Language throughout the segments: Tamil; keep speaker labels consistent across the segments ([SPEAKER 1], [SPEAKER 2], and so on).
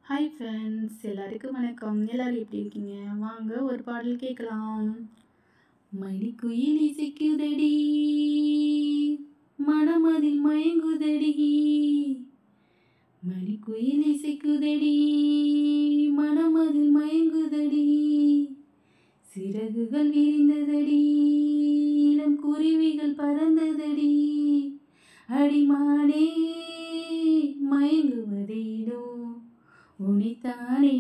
[SPEAKER 1] ஹாய் ஃப்ரெண்ட்ஸ் எல்லாருக்கும் வணக்கம் எல்லாரும் எப்படி இருக்கீங்க வாங்க ஒரு பாடல் கேட்கலாம் மணிக்குயில் இசைக்குதடி மனமதில் மயங்குதடி மணிக்குயில் இசைக்குதடி மனமதில் மயங்குதடி சிறகுகள் விரிந்ததடி இளம் குருவிகள் பறந்ததடி அடிமானே மயங்குவதேனோ உனித்தானே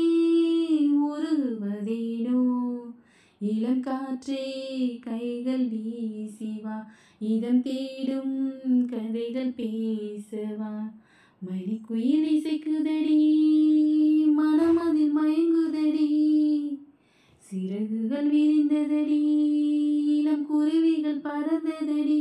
[SPEAKER 1] உருகுவதேனோ இளங்காற்றே கைகள் வீசிவா இதம் தேடும் கதைகள் பேசவா மணிக்குயில் இசைக்குதடி மனமதில் மயங்குதடி சிறகுகள் விரிந்ததடி இளம் குருவிகள் பறந்ததடி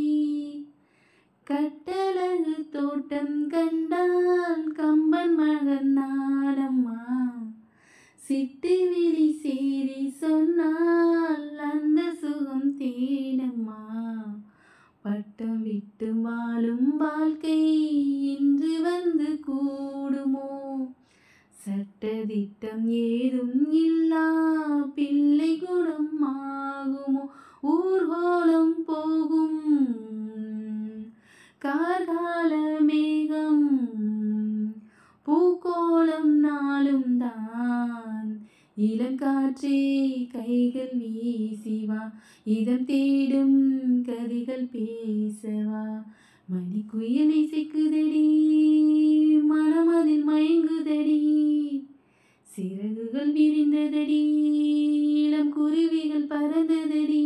[SPEAKER 1] கட்டழகு தோட்டம் கண்டால் கம்பன் மகன் நாடம்மா சிட்டு விழி சேரி சொன்னால் அந்த சுகம் தேனம்மா பட்டம் விட்டு வாழும் வாழ்க்கை இன்று வந்து கூடுமோ சட்டதிட்டம் ஏதும் இல்லா பிள்ளை குடம் ஆகுமோ ஊர்கோலம் போகும் கார்கால மேகம் பூக்கோளம் நாளும் தான் இளங்காற்றே கைகள் வீசிவா இதம் தேடும் கதைகள் பேசவா மணிக்குயில் இசைக்குதடி மனமதில் மயங்குதடி சிறகுகள் விரிந்ததடி இளம் குருவிகள் பறந்ததடி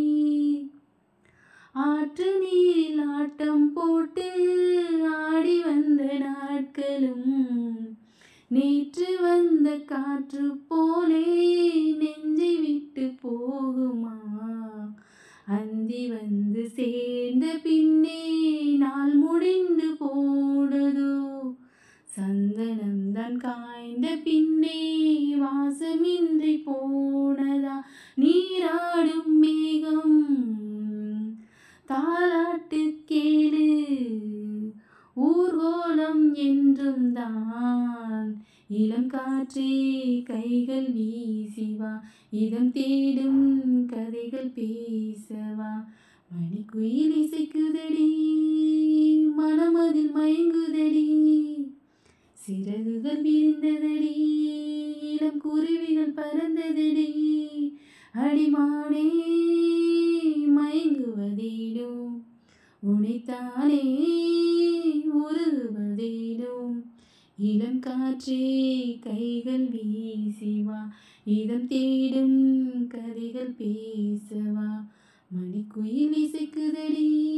[SPEAKER 1] ஆற்று நீரில் ஆட்டம் போட்டு ஆடி வந்த நாட்களும் நேற்று வந்த காற்று போலே நெஞ்சை விட்டு போகுமா அந்தி வந்து சேர்ந்த பின்னே நாள் முடிந்து போனதோ சந்தனம் தான் காய்ந்த பின்னே வாசமின்றி போனதா நீராடும் மேகம் தாலாட்டு கேளு ஊர்கோலம் என்றும் தான் இளங்காற்றே கைகள் வீசிவா இதம் தேடும் கதைகள் பேசவா மணிக்குயில் இசைக்குதடி மனமதில் மயங்குதடி சிறகுகள் விரிந்ததடி இளம் குருவிகள் பறந்ததடி அடிமானே மயங்குவதேனோ உனைத்தானே உருவதேனோ இளம் காற்றே கைகள் வீசிவா இதம் தேடும் கதைகள் பேசவா மணிக்குயில் இசைக்குதடி